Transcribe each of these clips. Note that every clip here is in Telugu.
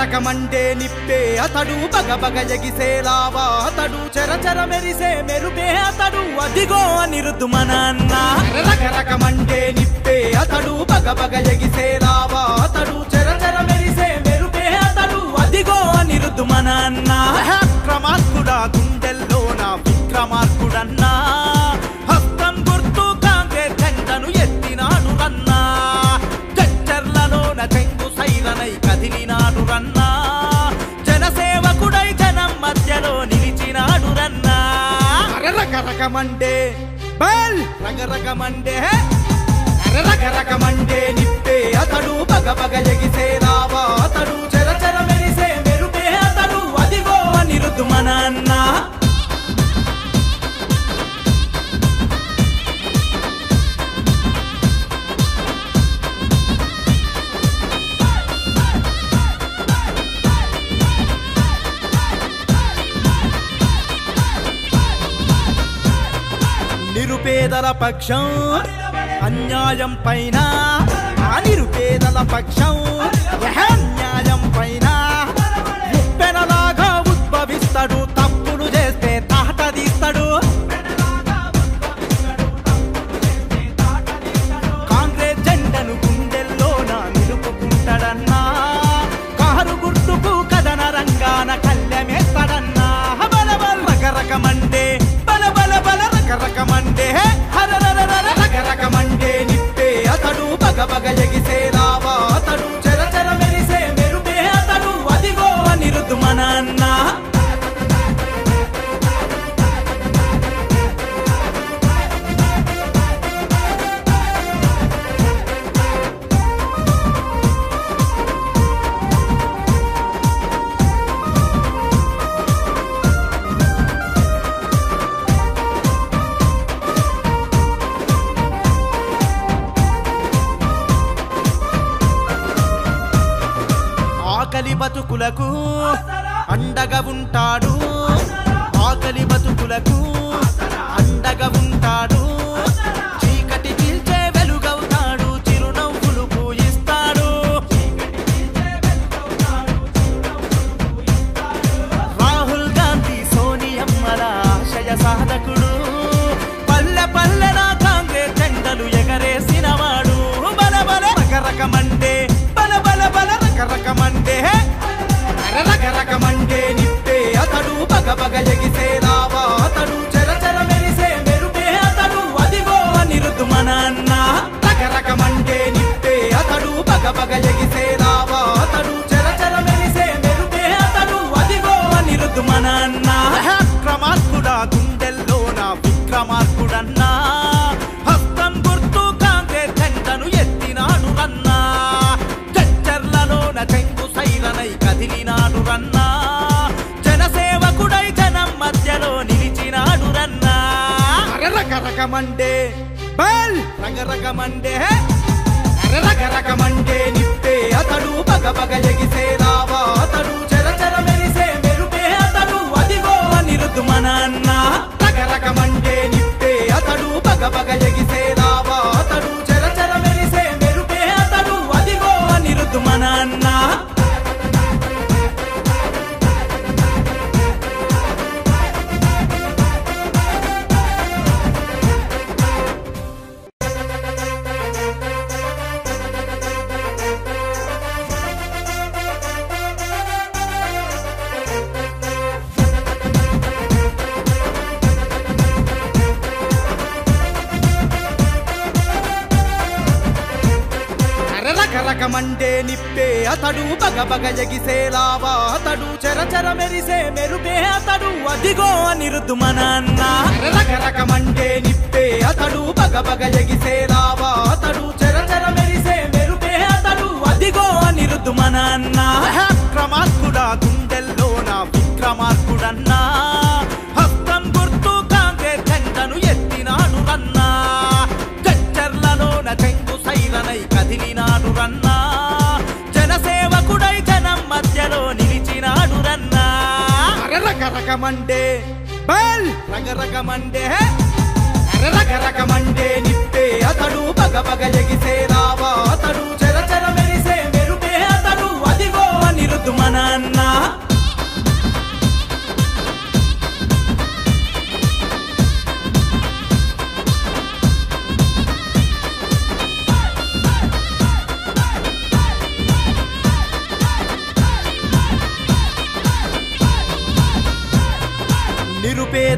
రకరకమంటే నిప్పే అతడు బగ బగ ఎగిసే లావా అతడు చెరచెర మెరిసే మెరుపే అతడు అదిగో అనిరుద్ధు మన అన్న రకరకమంటే నిప్పే అతడు బగ బగ ఎగిసే లావా అతడు చెరచెర మెరిసే మెరుపే అతడు అదిగో అనిరుద్ధు మన అన్న అక్రమార్కుడా గుండెల్లోన విక్రమార్కుడన్నా హస్తం గుర్తు కాంగ్రెస్ జెండను ఎత్తినాడు రన్నా చచ్చర్లలోన చెంగు సైరనై కదిలినాడు రన్నా జనసేవకుడై జనం మధ్యలో నిలిచినాడు రన్నా రకరకమంటే బల్ రకరకమంటే రకరకమంటే నిప్పే అతడు బగ బగ ఎగిసే రావా అతడు చెర చెర మెరిసే మెరుపే అతడు అదిగో అనిరుద్ధు మన అన్నా నిరుపేదల పక్షం అన్యాయం పైన ఆ నిరుపేదల పక్షం యహ అన్యాయం పైన ఉప్పెనలాగా ఉద్భవిస్తాడు తప్పులు చేస్తే తాట తీస్తాడు కాంగ్రెస్ జెండను గుండెల్లోన నిలుపుకుంటాడన్నా కారు గుర్తుకు కథన రంగాన కళ్ళమేస్తాడన్నా బల బల రకరకమంటే బల బల బల రకరకమంటే హరరరరర రకరకమంటే నిప్పే అతడు బగ బగ ఎగిసే రావా అతడు చెర చెర మెరిసే మెరుపే అతడు అదిగో అనిరుద్ధు మన అన్నా ఆకలి బతుకులకు అండగా ఉంటాడు ఆకలి బతుకులకు అండగా ఉంటాడు చీకటి చీల్చే వెలుగవుతాడు చిరునవ్వులు పూయిస్తాడు రాహుల్ గాంధీ సోనియమ్మల ఆశయ సాధకుడు పల్లె పల్లెన కాంగ్రెస్ జెండలు ఎగరేసినవాడు బల బల రకరకమంటే బల బల బల రకరకమంటే రకరకమంటే నిప్పే అతడు బగ బగ ఎగిసే రావా అతడు చెర చెర మెరిసే మెరుపే అతడు అదిగో అనిరుద్ధు మన అన్న రకరకమంటే నిప్పే అతడు బగ బగ ఎగిసే రావా అతడు చెర చెర మెరిసే మెరుపే అతడు అదిగో అనిరుద్ధు మన అన్న అక్రమార్కుడా గుండెల్లోన విక్రమార్కుడన్నా హస్తం గుర్తు కాంగ్రెస్ జెండను ఎత్తినాడు రన్నా చచ్చర్లలోన చెంగు సైరనై కదిలినాడు రన్నా జనసేవకుడై జనం మధ్యలో నిలిచినాడు రన్నా రకరకమంటే బల్ రకరకమంటే రకరకమంటే నిప్పే అతడు బగ బగ ఎగిసే రావా అతడు చెర చెర మెరిసే మెరుపే అతడు అదిగో అనిరుద్ధు మన అన్న రకరకమంటే నిప్పే అతడు బగ బగ ఎగిసే రావా అతడు చెర చెర మెరిసే మెరుపే అతడు అదిగో అనిరుద్ధు మన అన్న రకరకమంటే నిప్పే అతడు బగ బగ ఎగిసే లావా అతడు చెర చెర మెరిసే మెరుపే అతడు అదిగో అనిరుద్ధు మన అన్న రకరకమంటే నిప్పే అతడు బగ బగ ఎగిసే లావా అతడు చెర చెర మెరిసే మెరుపే అతడు అదిగో అనిరుద్ధు మన అన్న అక్రమార్కుడా గుండెల్లోన విక్రమార్కుడన్నా హస్తం గుర్తు కాంగ్రెస్ జెండను ఎత్తినాడు రన్నా చచ్చర్లలోన చెంగు సైరనై కదిలినాడు రన్నా జనసేవకుడై జనం మధ్యలో నిలిచినాడు రన్నా రకరకమంటే బల్ రకరకమంటే రకరకమంటే నిప్పే అతడు బగ బగ ఎగిసే రావా అతడు చెర చెర మెరిసే మెరుపే అతడు అదిగో అనిరుద్ధు మన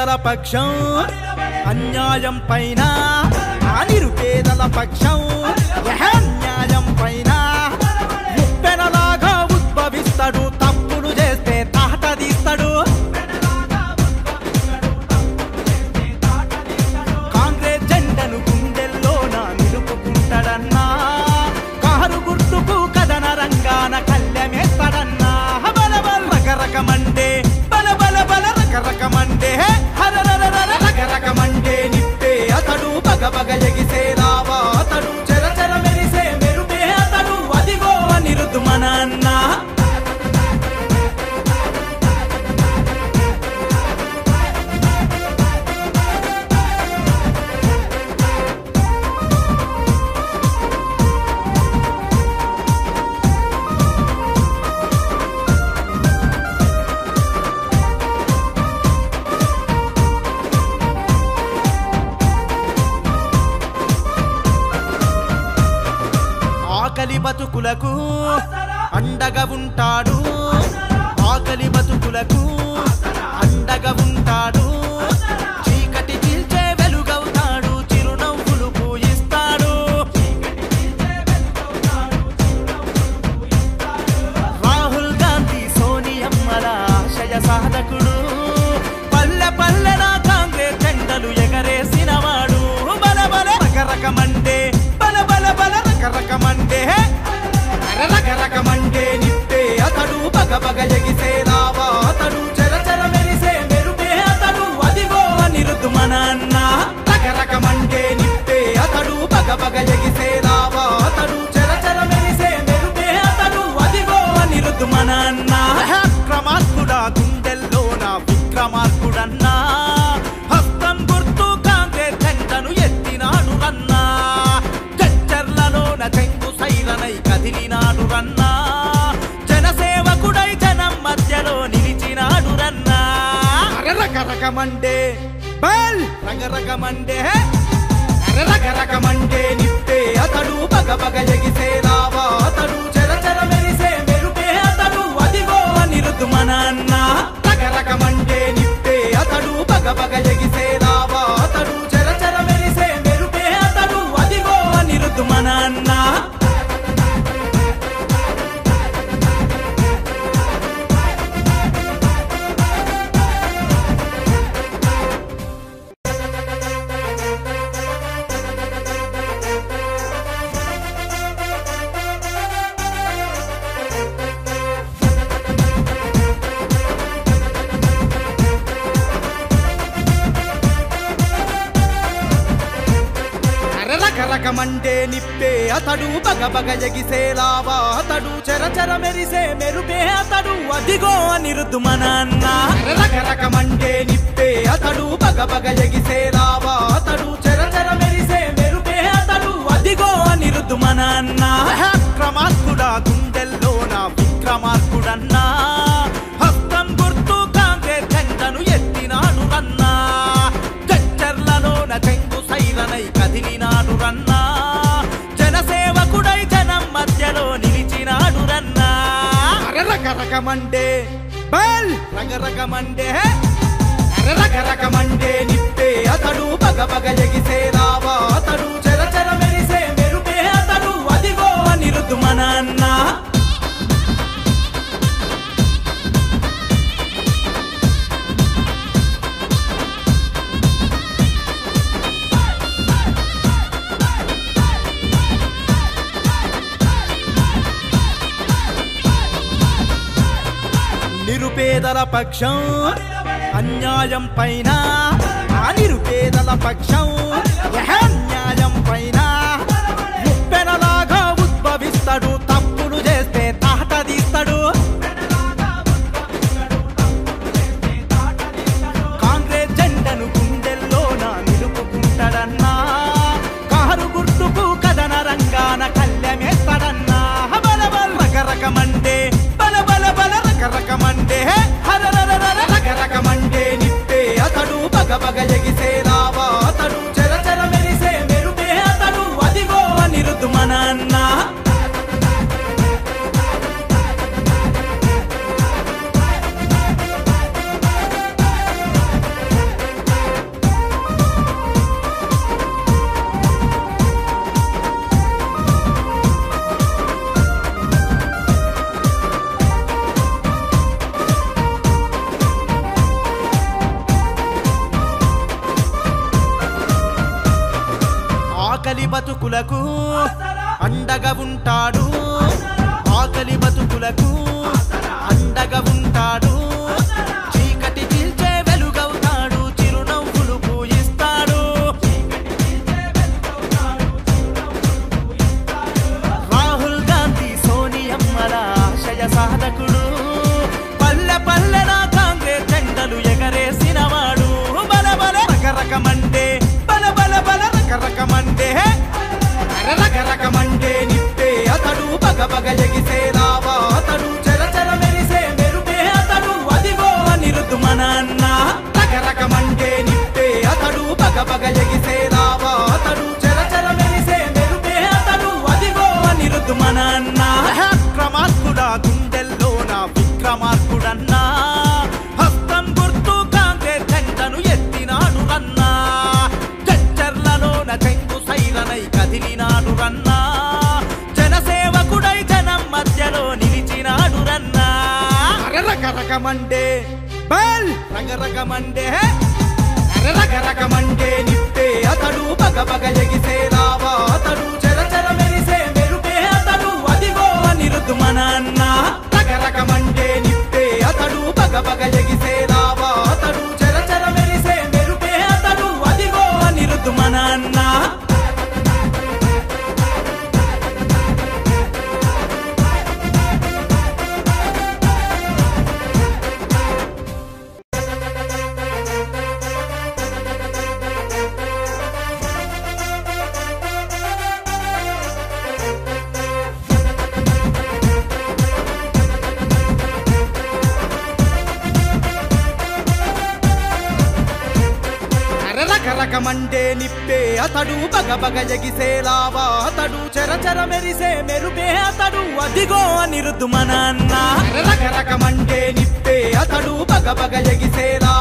నిరుపేదల పక్షం అన్యాయం పైన ఆ నిరుపేదల పక్షం యహ అన్యాయం పైన ఉప్పెనలాగా ఉద్భవిస్తాడు తప్పులు చేస్తే తాట తీస్తాడు కాంగ్రెస్ జెండను గుండెల్లోన నిలుపుకుంటాడన్నా కారు గుర్తుకు కథన రంగాన కళ్ళెమేస్తాడన్నా బల బల రకరకమండే బల బల బల రకరకమండే హరరరరర రకరకమండే నిప్పే అతడు బగ బగ ఎగిసే రావా అతడు చెర చెర మెరిసే మెరుపే అతడు అదిగో అనిరుద్ధు మన అన్నా ఆకలి బతుకులకు అండగా ఉంటాడు ఆకలి బతుకులకు అండగా ఉంటాడు చీకటి చీల్చే వెలుగవుతాడు చిరునవ్వులు పూయిస్తాడు రాహుల్ గాంధీ సోనియమ్మల ఆశయ సాధకుడు పల్లె పల్లెన కాంగ్రెస్ జెండలు ఎగరేసినవాడు బల బల రకరకమండే బల బల బల రకరకమండే రకరకమండే నిప్పే అతడు బగ బగ ఎగిసే రావా అతడు చెర చెర మెరిసే మెరుపే అతడు అదిగో అనిరుద్ధు మన అన్న రకరకమండే నిప్పే అతడు బగ బగ ఎగిసే రావా అతడు చెర చెర మెరిసే మెరుపే అతడు అదిగో అనిరుద్ధు మన అన్న అక్రమార్కుడా గుండెల్లోన విక్రమార్కుడన్నా హస్తం గుర్తు కాంగ్రెస్ జెండను ఎత్తినాడు రన్నా గచ్చర్లలోన చెంగు సైరనై కదిలినాడు రన్నా జనసేవకుడై జనం మధ్యలో నిలిచినాడు రన్నా రకరకమండే బల్ రకరకమండే రకరకమండే నిప్పే అతడు బగ బగ ఎగిసే రావా అతడు చెర చెర మెరిసే మెరుపే అతడు అదిగో అనిరుద్ధు మన అన్న రకరకమండే నిప్పే అతడు బగ బగ ఎగిసే రావా అతడు చెర చెర మెరిసే మెరుపే అతడు అదిగో అనిరుద్ధు మన అన్న రకరకమండే నిప్పే అతడు బగ బగ ఎగిసే లావా అతడు చెర చెర మెరిసే మెరుపే అతడు అదిగో అనిరుద్ధు మన అన్న రకరకమండే నిప్పే అతడు బగ బగ ఎగిసే లావా అతడు చెర చెర మెరిసే మెరుపే అతడు అదిగో అనిరుద్ధు మన అన్న అక్రమార్కుడా గుండెల్లోన విక్రమార్కుడన్నా హస్తం గుర్తు కాంగ్రెస్ జెండను ఎత్తినాడు రన్నా గచ్చర్లలోన చెంగు సైరనై కదిలినాడు రన్నా జనసేవకుడై జనం మధ్యలో నిలిచినాడు రన్నా రకరకమండే బల్ రకరకమండే రకరకమండే నిప్పే అతడు బగ బగ ఎగిసే రావా అతడు చెర చెర మెరిసే మెరుపే అతడు అదిగో అనిరుద్ధు మన అన్నా నిరుపేదల పక్షం అన్యాయం పైన ఆ నిరుపేదల పక్షం యహ అన్యాయం పైన ఉప్పెనలాగా ఉద్భవిస్తాడు తప్పులు చేస్తే తాట తీస్తాడు కాంగ్రెస్ జెండను గుండెల్లోన నిలుపుకుంటాడన్నా కారు గుర్తుకు కథన రంగాన కళ్ళెమేస్తాడన్నా బల బల రకరకమండే బల బల బల రకరకమండే హరరరరర రకరకమండే నిప్పే అతడు బగ బగ ఎగిసే రావా అతడు చెర చెర మెరిసే ఆకలి బతుకులకు అండగా ఉంటాడు ఆకలి బతుకులకు అండగా ఉంటాడు చీకటి చీల్చే వెలుగవుతాడు చిరునవ్వులు పూయిస్తాడు రాహుల్ గాంధీ సోనియమ్మల ఆశయ సాధకుడు పల్లె పల్లెన కాంగ్రెస్ జెండలు ఎగరేసినవాడు బల బల రకరకమండే బల బల బల రకరకమండే రకరకమండే నిప్పే అతడు బగ బగ ఎగిసే లావా అతడు చెర చెర మెరిసే మెరుపే అతడు అదిగో అనిరుద్ధు మన అన్న రకరకమండే నిప్పే అతడు బగ బగ ఎగిసే లావా అతడు చెర చెర మెరిసే మెరుపే అతడు అదిగో అనిరుద్ధు మన అన్న అక్రమార్కుడా గుండెల్లో నా విక్రమార్కుడన్నా హస్తం గుర్తు కాంగ్రెస్ జెండను ఎత్తినాడు రన్నా జడ్చర్లలోన చెంగు సైరనై కదిలినాడు రన్నా జనసేవకుడై జనం మధ్యలో నిలిచినాడు రన్నా రకరకమండే బల్ రకరకమండే రకరకమండే నిప్పే అతడు బగ బగ ఎగిసే లావా అతడు చెర చెర మెరిసే మెరుపే అతడు అదిగో అనిరుద్ధు మన అన్న రకరకమండే నిప్పే అతడు బగ బగ ఎగిసే లావా అతడు చెర చెర మెరిసే మెరుపే అతడు అదిగో అనిరుద్ధు మన అన్న రకరకమండే నిప్పే అతడు బగ బగ ఎగిసే లావా అతడు చెర చెర మెరిసే మెరుపే అతడు అదిగో అనిరుద్ధు మన అన్న రకరకమండే నిప్పే అతడు బగ బగ ఎగిసే లావా